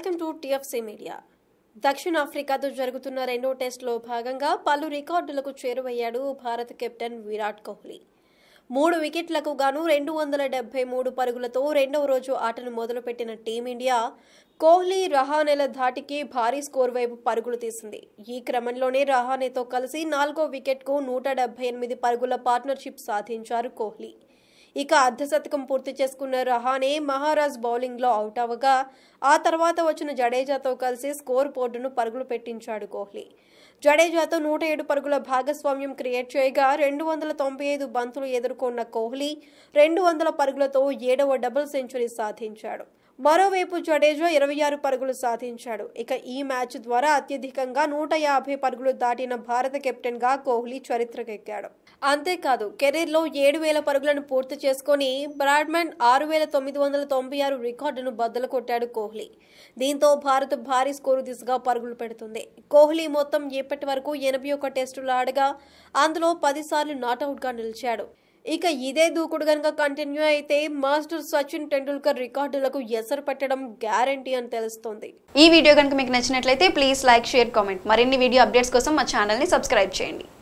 welcome to TFC media దక్షిణాఫ్రికాతో జరుగుతున్న రెండో టెస్టులో భాగంగా పలు రికార్డులకు చేరువయ్యాడు భారత కెప్టెన్ విరాట్ కోహ్లీ మూడు వికెట్లకు గాను రెండు వందల డెబ్బై మూడు పరుగులతో రెండవ రోజు ఆటను మొదలుపెట్టిన టీమిండియా కోహ్లీ రహానెల ధాటికి భారీ స్కోర్ వైపు పరుగులు తీసింది ఈ క్రమంలోనే రహానెతో కలిసి నాలుగో వికెట్కు నూట డెబ్బై ఎనిమిది పరుగుల పార్ట్నర్షిప్ సాధించారు కోహ్లీ ఇక అర్ధశతకం పూర్తి చేసుకున్న రహానే మహారాజ్ బౌలింగ్లో అవుట్ అవ్వగా ఆ తర్వాత వచ్చిన జడేజాతో కలిసి స్కోర్ బోర్డును పరుగులు పెట్టించాడు కోహ్లీ జడేజాతో నూట ఏడు పరుగుల భాగస్వామ్యం క్రియేట్ చేయగా రెండు వందల తొంభై ఐదు బంతులు ఎదుర్కొన్న కోహ్లీ రెండు వందల పరుగులతో ఏడవ డబుల్ సెంచరీ సాధించాడు మరోవైపు జడేజా ఇరవై ఆరు పరుగులు సాధించాడు ఇక ఈ మ్యాచ్ ద్వారా అత్యధికంగా నూట యాభై పరుగులు దాటిన భారత కెప్టెన్ గా కోహ్లీ చరిత్రకెక్కాడు అంతేకాదు కెరీర్లో ఏడు వేల పరుగులను పూర్తి చేసుకుని బ్రాడ్మెన్ ఆరు వేల తొమ్మిది వందల తొంభై ఆరు రికార్డును బద్దలు కొట్టాడు కోహ్లీ దీంతో భారత్ భారీ స్కోరు దిశగా పరుగులు పెడుతుంది కోహ్లీ మొత్తం ఇప్పటి వరకు ఎనభై ఒక్క టెస్టులు ఆడగా అందులో పదిసార్లు నాటౌట్గా నిలిచాడు ఇక ఇదే దూకుడు గనుక కంటిన్యూ అయితే మాస్టర్ సచిన్ టెండూల్కర్ రికార్డులకు ఎసరు పెట్టడం గ్యారంటీ అని తెలుస్తోంది ఈ వీడియో కనుక మీకు నచ్చినట్లయితే ప్లీజ్ లైక్ షేర్ కామెంట్ మరిన్ని వీడియో అప్డేట్స్ కోసం మా ఛానల్ని సబ్స్క్రైబ్ చేయండి